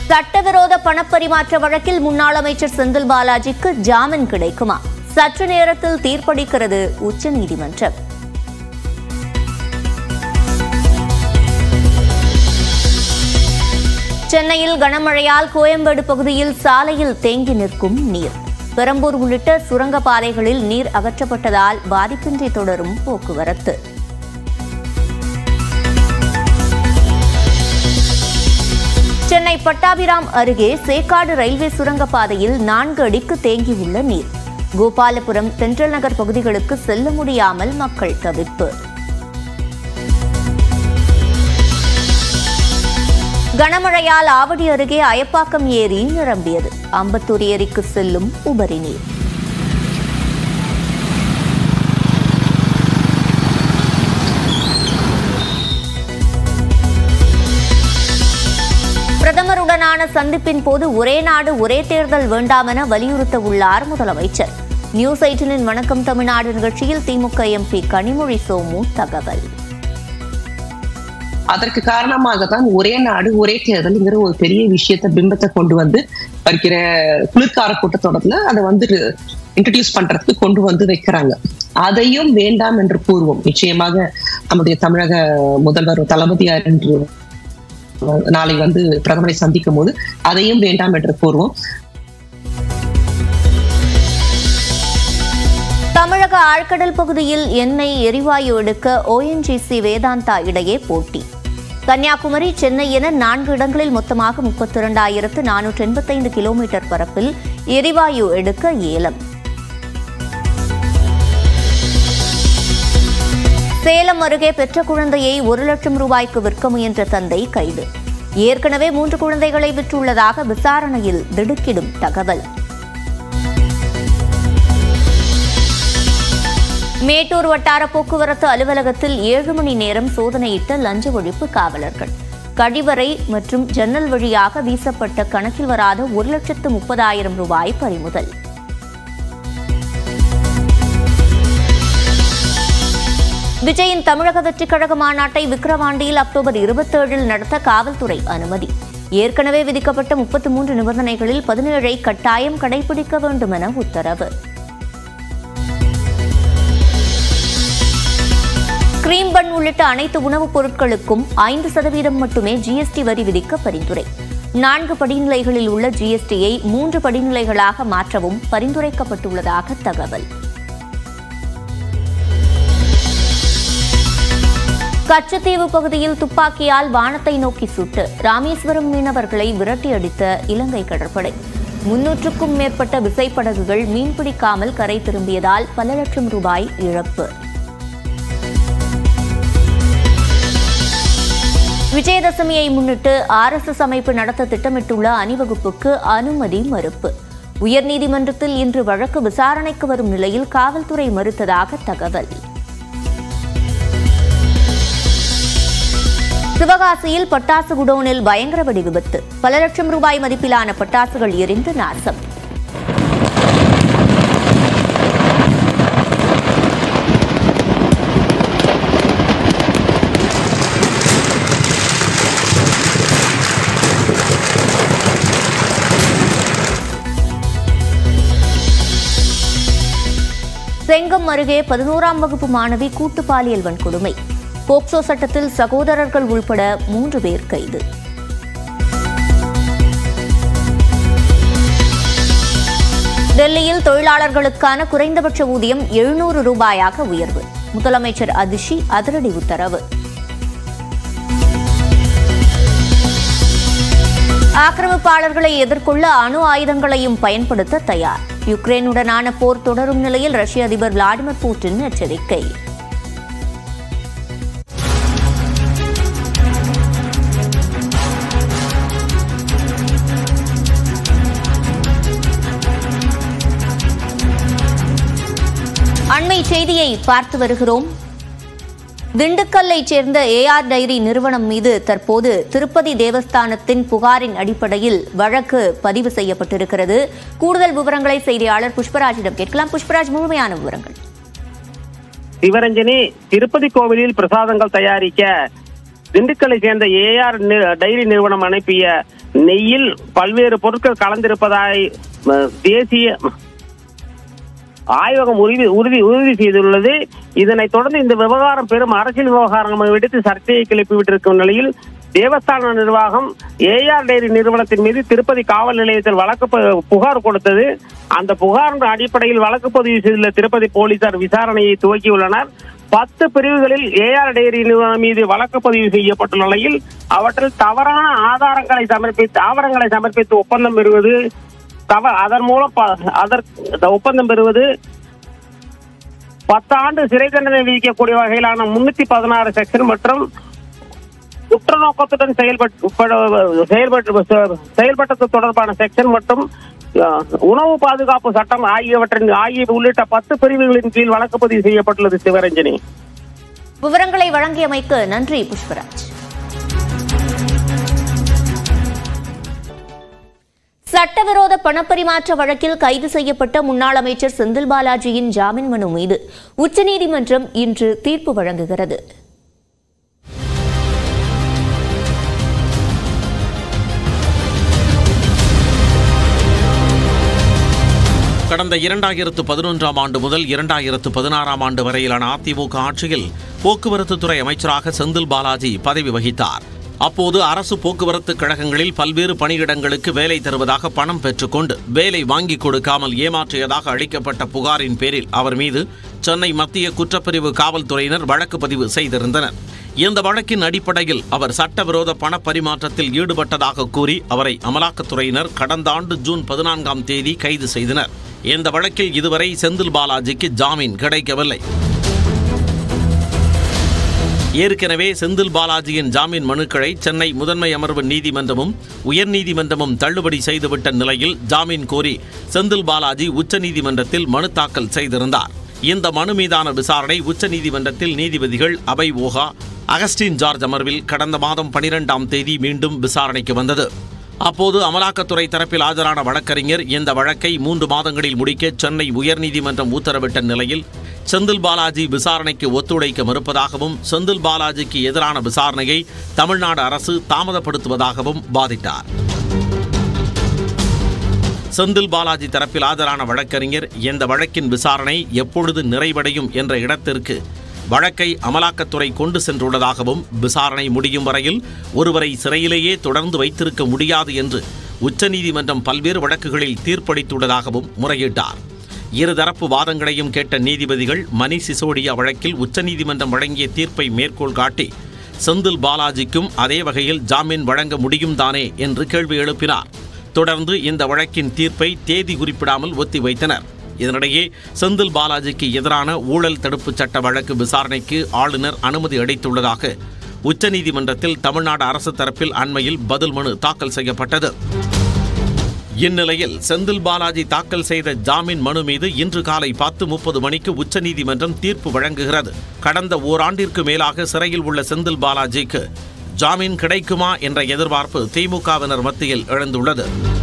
சட்டவிரோத பணப்பரிமாற்ற வழக்கில் முன்னாள் அமைச்சர் செந்தில் பாலாஜிக்கு ஜாமீன் கிடைக்குமா சற்று நேரத்தில் தீர்ப்பளிக்கிறது உச்சநீதிமன்றம் சென்னையில் கனமழையால் கோயம்பேடு பகுதியில் சாலையில் தேங்கி நிற்கும் நீர் பெரம்பூர் உள்ளிட்ட சுரங்க பாதைகளில் நீர் அகற்றப்பட்டதால் பாதிப்பின்றி தொடரும் போக்குவரத்து சென்னை பட்டாபிராம் அருகே சேக்காடு ரயில்வே சுரங்கப்பாதையில் நான்கு அடிக்கு தேங்கியுள்ள நீர் கோபாலபுரம் சென்ட்ரல் நகர் பகுதிகளுக்கு செல்ல முடியாமல் மக்கள் தவிப்பு கனமழையால் ஆவடி அருகே அயப்பாக்கம் ஏரி நிரம்பியது அம்பத்தூர் ஏரிக்கு செல்லும் உபரி நீர் பிரதமருடனான சந்திப்பின் போது ஒரே நாடு ஒரே தேர்தல் வேண்டாம் என வலியுறுத்த உள்ளார் முதலமைச்சர் நியூஸ் எயிட்டனின் வணக்கம் தமிழ்நாடு நிகழ்ச்சியில் திமுக எம்பி கனிமொழி சோமு தகவல் அதற்கு காரணமாக தான் ஒரே நாடு ஒரே தேர்தல்ங்கிற ஒரு பெரிய விஷயத்த பிம்பத்தை கொண்டு வந்து வருகிற குளிர்கால கூட்டத்தொடர்ல அதை வந்து இன்ட்ரடியூஸ் பண்றதுக்கு கொண்டு வந்து வைக்கிறாங்க அதையும் வேண்டாம் என்று கூறுவோம் நிச்சயமாக நம்முடைய தமிழக முதல்வர் தளபதியார் என்று நாளை வந்து பிரதமரை சந்திக்கும் போது அதையும் வேண்டாம் என்று கூறுவோம் தமிழக ஆழ்கடல் பகுதியில் எண்ணெய் எரிவாயு எடுக்க ஓஎன்ஜிசி வேதாந்தா இடையே போட்டி கன்னியாகுமரி சென்னை என நான்கு இடங்களில் மொத்தமாக முப்பத்தி இரண்டாயிரத்து நானூற்று எண்பத்தைந்து கிலோமீட்டர் பரப்பில் எரிவாயு எடுக்க ஏலம் சேலம் அருகே பெற்ற குழந்தையை ஒரு லட்சம் ரூபாய்க்கு விற்க முயன்ற தந்தை கைது ஏற்கனவே மூன்று குழந்தைகளை விற்றுள்ளதாக விசாரணையில் திடுக்கிடும் தகவல் மேட்டூர் வட்டார போக்குவரத்து அலுவலகத்தில் ஏழு மணி நேரம் சோதனையிட்ட லஞ்ச ஒழிப்பு காவலர்கள் கழிவறை மற்றும் ஜன்னல் வழியாக வீசப்பட்ட கணக்கில் வராத ஒரு லட்சத்து முப்பதாயிரம் ரூபாய் பறிமுதல் விஜயின் தமிழக வெற்றிக் கழக மாநாட்டை விக்கிரவாண்டியில் அக்டோபர் இருபத்தேழில் நடத்த காவல்துறை அனுமதி ஏற்கனவே விதிக்கப்பட்ட முப்பத்தி மூன்று நிபந்தனைகளில் பதினேழை கட்டாயம் கடைபிடிக்க வேண்டும் என உத்தரவு கிரீம் பன் உள்ளிட்ட அனைத்து உணவுப் பொருட்களுக்கும் ஐந்து சதவீதம் மட்டுமே ஜிஎஸ்டி வரி விதிக்க பரிந்துரை நான்கு படிநிலைகளில் உள்ள ஜிஎஸ்டியை மூன்று படிநிலைகளாக மாற்றவும் பரிந்துரைக்கப்பட்டுள்ளதாக தகவல் கச்சத்தீவு பகுதியில் துப்பாக்கியால் வானத்தை நோக்கி சுட்டு ராமேஸ்வரம் மீனவர்களை விரட்டி அடித்த இலங்கை கடற்படை முன்னூற்றுக்கும் மேற்பட்ட விசைப்படகுகள் மீன்பிடிக்காமல் கரை திரும்பியதால் பல லட்சம் ரூபாய் இழப்பு விஜயதசமியை முன்னிட்டு ஆர்எஸ்எஸ் அமைப்பு நடத்த திட்டமிட்டுள்ள அணிவகுப்புக்கு அனுமதி மறுப்பு உயர்நீதிமன்றத்தில் இன்று வழக்கு விசாரணைக்கு வரும் நிலையில் காவல்துறை மறுத்ததாக தகவல் சிவகாசியில் பட்டாசு குடோனில் பயங்கர வெடி விபத்து பல லட்சம் ரூபாய் மதிப்பிலான பட்டாசுகள் எரிந்து நாசம் செங்கம் அருகே பதினோராம் வகுப்பு மாணவி கூட்டு பாலியல் வன்கொடுமை போக்சோ சட்டத்தில் சகோதரர்கள் உள்பட மூன்று பேர் கைது டெல்லியில் தொழிலாளர்களுக்கான குறைந்தபட்ச ஊதியம் எழுநூறு ரூபாயாக உயர்வு முதலமைச்சர் அதிஷி அதிரடி உத்தரவு ஆக்கிரமிப்பாளர்களை எதிர்கொள்ள அணு ஆயுதங்களையும் பயன்படுத்த தயார் யுக்ரைனுடனான போர் தொடரும் நிலையில் ரஷ்ய அதிபர் விளாடிமிர் புட்டின் எச்சரிக்கை அண்மை செய்தியை பார்த்து வருகிறோம் திண்டுக்கல்லைச் சேர்ந்த ஏஆர் டைரி நிறுவனம் மீது தற்போது திருப்பதி தேவஸ்தானத்தின் புகாரின் அடிப்படையில் வழக்கு பதிவு செய்யப்பட்டிருக்கிறது கூடுதல் விவரங்களை செய்தியாளர் புஷ்பராஜிடம் கேட்கலாம் புஷ்பராஜ் முழுமையான விவரங்கள் சிவரஞ்சனி திருப்பதி கோவிலில் பிரசாதங்கள் தயாரிக்க திண்டுக்கலை சேர்ந்த ஏஆர் டைரி நிறுவனம் அனுப்பிய நெய்யில் பல்வேறு பொருட்கள் கலந்திருப்பதாய் அஹ், தேசிய ஆய்வகம் உறுதி உறுதி உறுதி செய்துள்ளது இதனைத் தொடர்ந்து இந்த விவகாரம் பெரும் அரசியல் விவகாரம் வெடித்து சர்ச்சையை கிளப்பிவிட்டிருக்கும் நிலையில் தேவஸ்தான நிர்வாகம் ஏஆர் டைரி நிறுவனத்தின் மீது திருப்பதி காவல் நிலையத்தில் வழக்கு ப- புகார் கொடுத்தது அந்த புகாரின் அடிப்படையில் வழக்கு பதிவு செய்துள்ள திருப்பதி போலீசார் விசாரணையை துவக்கியுள்ளனர் பத்து பிரிவுகளில் ஏஆர் டைரி நிறுவனம் மீது வழக்கு பதிவு செய்யப்பட்டுள்ள நிலையில் அவற்றில் தவறான ஆதாரங்களை சமர்ப்பித்து ஆவணங்களை சமர்ப்பித்து ஒப்பந்தம் பெறுவது தவ அதன் மூலம் ப- அதற்கு ஒப்பந்தம் பெறுவது பத்தாண்டு சிறை தண்டனை விதிக்கக்கூடிய வகையிலான முன்னூத்தி பதினாறு செக்ஷன் மற்றும் குற்ற நோக்கத்துடன் செயல்பட்டு செயல்பட்டு செயல்பட்டது தொடர்பான செக்ஷன் மற்றும் அஹ், உணவு பாதுகாப்பு சட்டம் ஆகியவற்றின் ஆகிய உள்ளிட்ட பத்து பிரிவுகளின் கீழ் வழக்கு பதிவு செய்யப்பட்டுள்ளது சிவரஞ்சனி விவரங்களை வழங்கியமைக்கு நன்றி புஷ்பராஜ் சட்டவிரோத பணப்பரிமாற்ற வழக்கில் கைது செய்யப்பட்ட முன்னாள் அமைச்சர் செந்தில் பாலாஜியின் ஜாமீன் மனு மீது உச்சநீதிமன்றம் இன்று தீர்ப்பு வழங்குகிறது கடந்த இரண்டாயிரத்து பதினொன்றாம் ஆண்டு முதல் இரண்டாயிரத்து பதினாறாம் ஆண்டு வரையிலான அதிமுக ஆட்சியில் போக்குவரத்து துறை அமைச்சராக செந்தில் பாலாஜி பதவி வகித்தார் அப்போது அரசு போக்குவரத்து கழகங்களில் பல்வேறு பணியிடங்களுக்கு வேலை தருவதாக பணம் பெற்றுக்கொண்டு வேலை வாங்கிக் கொடுக்காமல் ஏமாற்றியதாக அளிக்கப்பட்ட புகாரின் பேரில் அவர் மீது சென்னை மத்திய குற்றப்பிரிவு காவல்துறையினர் வழக்கு பதிவு செய்திருந்தனர் இந்த வழக்கின் அடிப்படையில் அவர் சட்டவிரோத பண பரிமாற்றத்தில் ஈடுபட்டதாக கூறி அவரை அமலாக்கத்துறையினர் கடந்த ஆண்டு ஜூன் பதினான்காம் தேதி கைது செய்தனர் இந்த வழக்கில் இதுவரை செந்தில் பாலாஜிக்கு ஜாமீன் கிடைக்கவில்லை ஏற்கனவே செந்தில் பாலாஜியின் ஜாமீன் மனுக்களை சென்னை முதன்மை அமர்வு நீதிமன்றமும் உயர்நீதிமன்றமும் தள்ளுபடி செய்துவிட்ட நிலையில் ஜாமீன் கோரி செந்தில் பாலாஜி உச்சநீதிமன்றத்தில் மனு தாக்கல் செய்திருந்தார் இந்த மனு மீதான விசாரணை உச்சநீதிமன்றத்தில் நீதிபதிகள் அபய் ஓகா அகஸ்டின் ஜார்ஜ் அமர்வில் கடந்த மாதம் பனிரெண்டாம் தேதி மீண்டும் விசாரணைக்கு வந்தது அப்போது அமலாக்கத்துறை தரப்பில் ஆஜரான வழக்கறிஞர் இந்த வழக்கை மூன்று மாதங்களில் முடிக்க சென்னை உயர்நீதிமன்றம் உத்தரவிட்ட நிலையில் செந்தில் பாலாஜி விசாரணைக்கு ஒத்துழைக்க மறுப்பதாகவும் செந்தில் பாலாஜிக்கு எதிரான விசாரணையை தமிழ்நாடு அரசு தாமதப்படுத்துவதாகவும் வாதிட்டார் செந்தில் பாலாஜி தரப்பில் ஆஜரான வழக்கறிஞர் இந்த வழக்கின் விசாரணை எப்பொழுது நிறைவடையும் என்ற இடத்திற்கு வழக்கை அமலாக்கத்துறை கொண்டு சென்றுள்ளதாகவும் விசாரணை முடியும் வரையில் ஒருவரை சிறையிலேயே தொடர்ந்து வைத்திருக்க முடியாது என்று உச்சநீதிமன்றம் பல்வேறு வழக்குகளில் தீர்ப்பளித்துள்ளதாகவும் முறையிட்டார் இருதரப்பு வாதங்களையும் கேட்ட நீதிபதிகள் மணி சிசோடியா வழக்கில் உச்சநீதிமன்றம் வழங்கிய தீர்ப்பை மேற்கோள் காட்டி செந்தில் பாலாஜிக்கும் அதே வகையில் ஜாமீன் வழங்க முடியும் தானே என்று கேள்வி எழுப்பினார் தொடர்ந்து இந்த வழக்கின் தீர்ப்பை தேதி குறிப்பிடாமல் ஒத்திவைத்தனர் இதனிடையே செந்தில் பாலாஜிக்கு எதிரான ஊழல் தடுப்புச் சட்ட வழக்கு விசாரணைக்கு ஆளுநர் அனுமதி அளித்துள்ளதாக உச்சநீதிமன்றத்தில் தமிழ்நாடு அரசு தரப்பில் அண்மையில் பதில் மனு தாக்கல் செய்யப்பட்டது இந்நிலையில் செந்தில் பாலாஜி தாக்கல் செய்த ஜாமீன் மனு மீது இன்று காலை பத்து முப்பது மணிக்கு உச்சநீதிமன்றம் தீர்ப்பு வழங்குகிறது கடந்த ஓராண்டிற்கு மேலாக சிறையில் உள்ள செந்தில் பாலாஜிக்கு ஜாமீன் கிடைக்குமா என்ற எதிர்பார்ப்பு திமுகவினர் மத்தியில் எழுந்துள்ளது